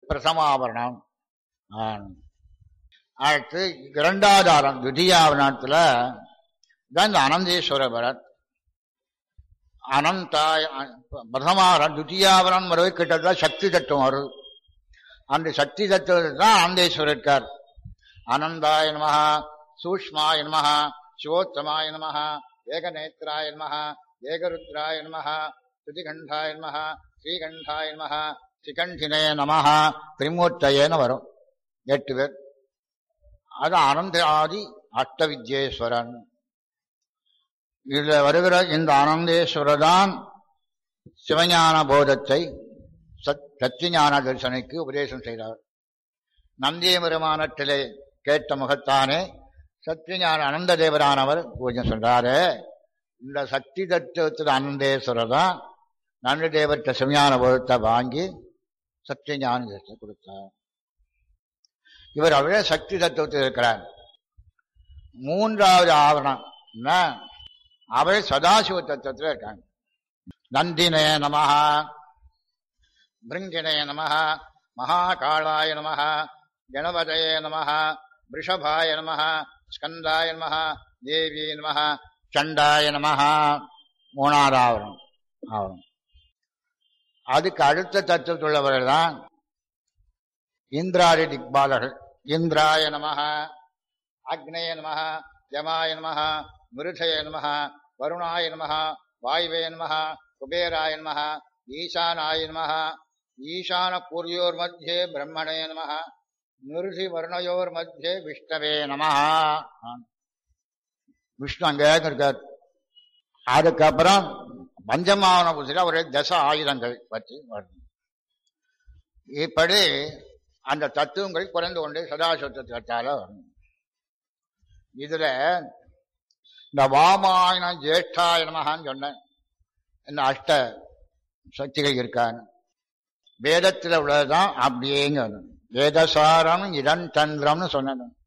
பிரசமாவரணம் ஆம். அடுத்து இரண்டாவது ஆரம் துதியாவரணத்துல தான் இந்த அனந்தேஸ்வர பரத் அனந்தாய் பிரதமாவரம் துதியாவரம் வருவது கிட்டத்தட்ட சக்தி தத்துவம் வருது அந்த சக்தி தத்துவத்தில் தான் அனந்தேஸ்வரர் இருக்கார் அனந்தாய நமஹ சூஷ்மாய நமஹ சிவோத்தமாய நமஹ ஏகநேத்ராய நமஹ ஏகருத்ராய நமஹ துதிகண்டாய நமஹ ஸ்ரீகண்டாய நமஹ சிகண்டினே நமஹ திரிமூர்த்தயேன்னு வரும் எட்டு பேர் அது அனந்த ஆதி அஷ்டவித்யேஸ்வரன் இதுல வருகிற இந்த ஆனந்தேஸ்வரர் தான் சிவஞான போதத்தை சத் சத்தியஞான தரிசனைக்கு உபதேசம் செய்தார் நந்திய பெருமானத்திலே கேட்ட முகத்தானே சத்தியஞான அனந்த தேவரானவர் பூஜை சொல்றாரு இந்த சக்தி தத்துவத்தில் அனந்தேஸ்வரர் தான் நந்தி தேவர்கிட்ட சிவஞான போதத்தை வாங்கி சத்தியஞான தரிசனத்தை கொடுத்தார் இவர் அவரே சக்தி தத்துவத்தில் இருக்கிறார் மூன்றாவது ஆவரணம் என்ன? அவரே சதாசிவ தத்துவத்தில் இருக்காங்க நந்தினே நமஹ பிருங்கிணே நமஹ மகாகாளாய நமஹ கணபதயே நமஹ ரிஷபாய நமஹ ஸ்கந்தாய நமஹ தேவி நமஹ சண்டாய நமஹ மூணாவது ஆவரணம் ஆவரணம் அதுக்கு அடுத்த தத்துவத்துள்ளவர்கள் தான் இந்திராதி திக்பாலர்கள் இந்திராய நமஹ அக்னேய நமஹ யமாய நமஹ மிருஷய நமஹ வருணாய நமஹ வாயுவே நமஹ குபேராய நமஹ ஈசானாய நமஹ ஈசான பூர்யோர் மத்தியே பிரம்மணே நமஹ நிருஷி வருணயோர் மத்தியே விஷ்ணவே நமஹ விஷ்ணு அங்கே இருக்கார் அதுக்கப்புறம் பஞ்சமாவன புதில ஒரு தச ஆயுதங்கள் பற்றி வரும் இப்படி அந்த தத்துவங்கள் குறைந்து கொண்டு சதாசத்துவத்தால வரும் இதுல இந்த வாமாயண ஜேஷ்டாய நமகான்னு சொன்னேன் இந்த அஷ்ட சக்திகள் இருக்கான்னு வேதத்தில் உள்ளதுதான் அப்படியேங்க வேதசாரம் இதன் தந்திரம்னு சொன்னேன்